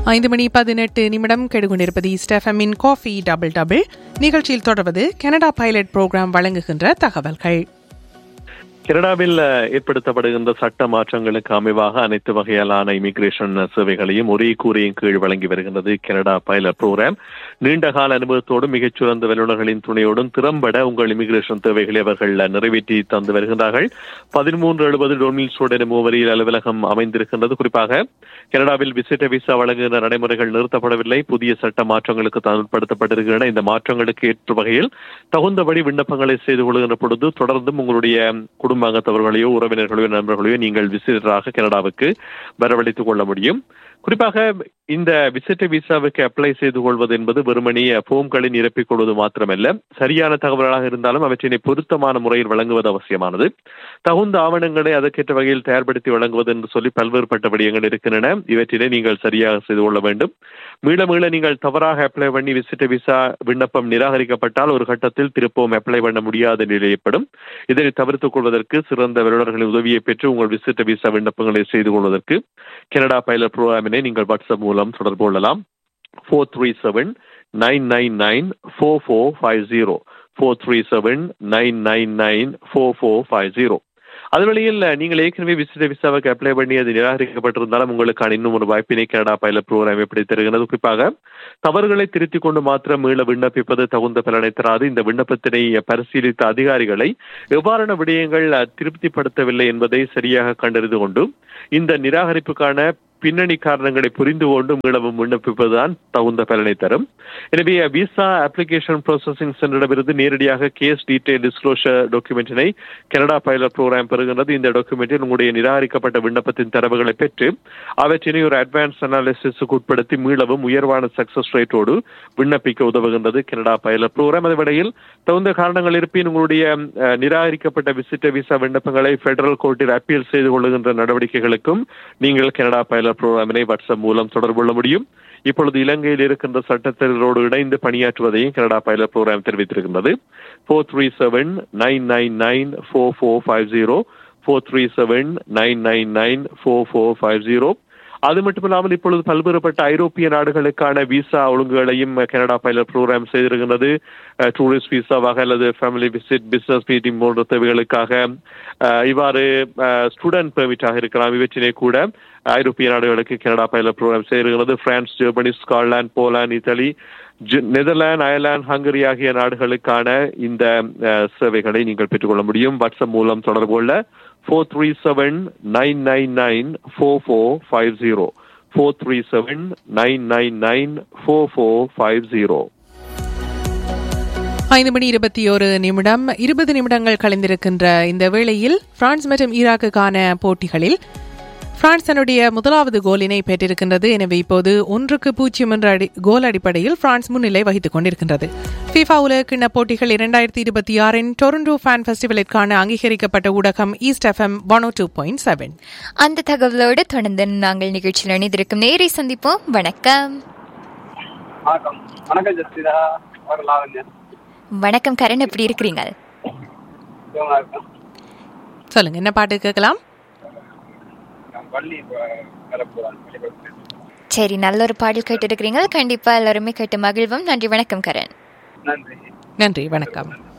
ஐந்து மணி பதினெட்டு நிமிடம் கெடுகொண்டிருப்பது ஸ்டெஃபமின் காஃபி டபுள் டபுள் நிகழ்ச்சியில் தொடர்வது கனடா பைலட் புரோகிராம் வழங்குகின்ற தகவல்கள் கனடாவில் ஏற்படுத்தப்படுகின்ற சட்ட மாற்றங்களுக்கு அமைவாக அனைத்து வகையிலான இமிகிரேஷன் சேவைகளையும் ஒரே கூரையின் கீழ் வழங்கி வருகின்றது கனடா பைலட் புரோகிராம் நீண்ட கால அனுபவத்தோடும் மிகச்சிறந்த வல்லுநர்களின் துணையோடும் திறம்பட உங்கள் இமிகிரேஷன் தேவைகளை அவர்கள் நிறைவேற்றி தந்து வருகின்றார்கள் பதிமூன்று எழுபது டொமில் சோடன மூவரில் அலுவலகம் அமைந்திருக்கின்றது குறிப்பாக கனடாவில் விசிட்ட விசா வழங்குகின்ற நடைமுறைகள் நிறுத்தப்படவில்லை புதிய சட்ட மாற்றங்களுக்கு தான் உட்படுத்தப்பட்டிருக்கின்றன இந்த மாற்றங்களுக்கு ஏற்ற வகையில் தகுந்தபடி விண்ணப்பங்களை செய்து கொள்கின்ற பொழுது தொடர்ந்தும் உங்களுடைய குடும்பாங்கத்தவர்களையோ உறவினர்களையோ நண்பர்களையோ நீங்கள் விசிட்டராக கனடாவுக்கு வரவழைத்துக் கொள்ள முடியும் குறிப்பாக இந்த விசிட்ட விசாவுக்கு அப்ளை செய்து கொள்வது என்பது வெறுமனே போம்களை நிரப்பிக் கொள்வது மாத்திரமல்ல சரியான தகவல்களாக இருந்தாலும் அவற்றினை பொருத்தமான முறையில் வழங்குவது அவசியமானது தகுந்த ஆவணங்களை அதற்கேற்ற வகையில் தயார்படுத்தி வழங்குவது என்று சொல்லி பல்வேறுபட்ட விடயங்கள் இருக்கின்றன இவற்றினை நீங்கள் சரியாக செய்து கொள்ள வேண்டும் மீள மீள நீங்கள் தவறாக அப்ளை பண்ணி விசிட்ட விசா விண்ணப்பம் நிராகரிக்கப்பட்டால் ஒரு கட்டத்தில் திருப்பவும் அப்ளை பண்ண முடியாத நிலை ஏற்படும் இதனை தவிர்த்துக் கொள்வதற்கு சிறந்த வல்லுநர்களின் உதவியை பெற்று உங்கள் விசிட்ட விசா விண்ணப்பங்களை செய்து கொள்வதற்கு கனடா பைலட் புரோகிராமினை நீங்கள் வாட்ஸ்அப் மூலம் தொடர்பு கொள்ளலாம் four three seven nine nine nine four four five zero four three seven nine nine nine four four five zero அது வழியில் நீங்கள் ஏற்கனவே விசிட்ட விசாவுக்கு அப்ளை பண்ணி அது நிராகரிக்கப்பட்டிருந்தாலும் உங்களுக்கான இன்னும் ஒரு வாய்ப்பினை கனடா பைலட் ப்ரோக்ராம் எப்படி தருகிறது குறிப்பாக தவறுகளை திருத்திக் கொண்டு மாத்திரம் மீள விண்ணப்பிப்பது தகுந்த பலனை தராது இந்த விண்ணப்பத்தினை பரிசீலித்த அதிகாரிகளை எவ்வாறான விடயங்கள் திருப்திப்படுத்தவில்லை என்பதை சரியாக கண்டறிந்து கொண்டு இந்த நிராகரிப்புக்கான பின்னணி காரணங்களை புரிந்து கொண்டு மீளவும் விண்ணப்பிப்பதுதான் தகுந்த பலனை தரும் எனவே விசா அப்ளிகேஷன் ப்ராசஸிங் சென்டரிடமிருந்து நேரடியாக கேஸ் டீடைல் டிஸ்க்ளோஷர் டாக்குமெண்டினை கனடா பைலட் ப்ரோக்ராம் பெறுகின்றது இந்த டாக்குமெண்டில் உங்களுடைய நிராகரிக்கப்பட்ட விண்ணப்பத்தின் தரவுகளை பெற்று அவற்றினை ஒரு அட்வான்ஸ் அனாலிசிஸுக்கு உட்படுத்தி மீளவும் உயர்வான சக்சஸ் ரேட்டோடு விண்ணப்பிக்க உதவுகின்றது கனடா பைலட் ப்ரோக்ராம் அதே வேளையில் தகுந்த காரணங்கள் இருப்பின் உங்களுடைய நிராகரிக்கப்பட்ட விசிட்ட விசா விண்ணப்பங்களை பெடரல் கோர்ட்டில் அப்பீல் செய்து கொள்ளுகின்ற நடவடிக்கைகளுக்கும் நீங்கள் கனடா பைலட் புரோகிராமினை வாட்ஸ்அப் மூலம் தொடர்பு கொள்ள முடியும் இப்பொழுது இலங்கையில் இருக்கின்ற சட்டத்தினரோடு இணைந்து பணியாற்றுவதையும் கனடா பைலட் புரோகிராம் தெரிவித்திருக்கின்றது four three seven nine nine nine four four five zero four three seven nine nine nine four four five zero அது மட்டுமில்லாமல் இப்பொழுது பல்வேறுபட்ட ஐரோப்பிய நாடுகளுக்கான விசா ஒழுங்குகளையும் கனடா பைலட் ப்ரோக்ராம் செய்திருக்கிறது டூரிஸ்ட் விசாவாக அல்லது ஃபேமிலி விசிட் பிசினஸ் மீட்டிங் போன்ற தேவைகளுக்காக இவ்வாறு ஸ்டூடெண்ட் பெர்மிட்டாக இருக்கலாம் இவற்றினை கூட ஐரோப்பிய நாடுகளுக்கு கனடா பைலட் ப்ரோக்ராம் செய்திருக்கிறது France Germany Scotland Poland Italy Netherlands Ireland Hungary ஆகிய நாடுகளுக்கான இந்த சேவைகளை நீங்கள் பெற்றுக்கொள்ள முடியும் வாட்ஸ்அப் மூலம் தொடர்பு கொள்ள four three seven nine nine nine four four five zero four three seven nine nine nine four four five zero ஐந்து மணி இருபத்தி ஒரு நிமிடம் இருபது நிமிடங்கள் கலைந்திருக்கின்ற இந்த வேளையில் பிரான்ஸ் மற்றும் ஈராக்குக்கான போட்டிகளில் பிரான்ஸ் தன்னுடைய முதலாவது கோலினை பெற்றிருக்கின்றது எனவே இப்போது ஒன்றுக்கு பூஜ்ஜியம் என்ற அடி கோல் அடிப்படையில் பிரான்ஸ் முன்னிலை வகித்துக் கொண்டிருக்கின்றது ஃபிஃபா உலக கிண்ண போட்டிகள் இரண்டாயிரத்தி இருபத்தி ஆறின் டொரண்டோ ஃபேன் ஃபெஸ்டிவலிற்கான அங்கீகரிக்கப்பட்ட ஊடகம் East FM one O two point seven அந்த தகவலோடு தொடர்ந்து நாங்கள் நிகழ்ச்சியில் இணைந்திருக்கும் நேரை சந்திப்போம் வணக்கம் வணக்கம் வணக்கம் ஜஸ்டிதா ஒரு லாவண்யா வணக்கம் கரண் எப்படி இருக்கிறீங்க சுகமா இருக்கேன் சொல்லுங்க என்ன பாட்டு கேட்கலாம் நான் பள்ளி வேலை போகிறேன் பள்ளிக்கூடத்தில் சரி நல்ல ஒரு பாடல் கேட்டு இருக்கிறீங்க கண்டிப்பா எல்லாருமே கேட்டு மகிழ்வோம் நன்றி வணக்கம் கரண் நன்றி நன்றி வணக்கம்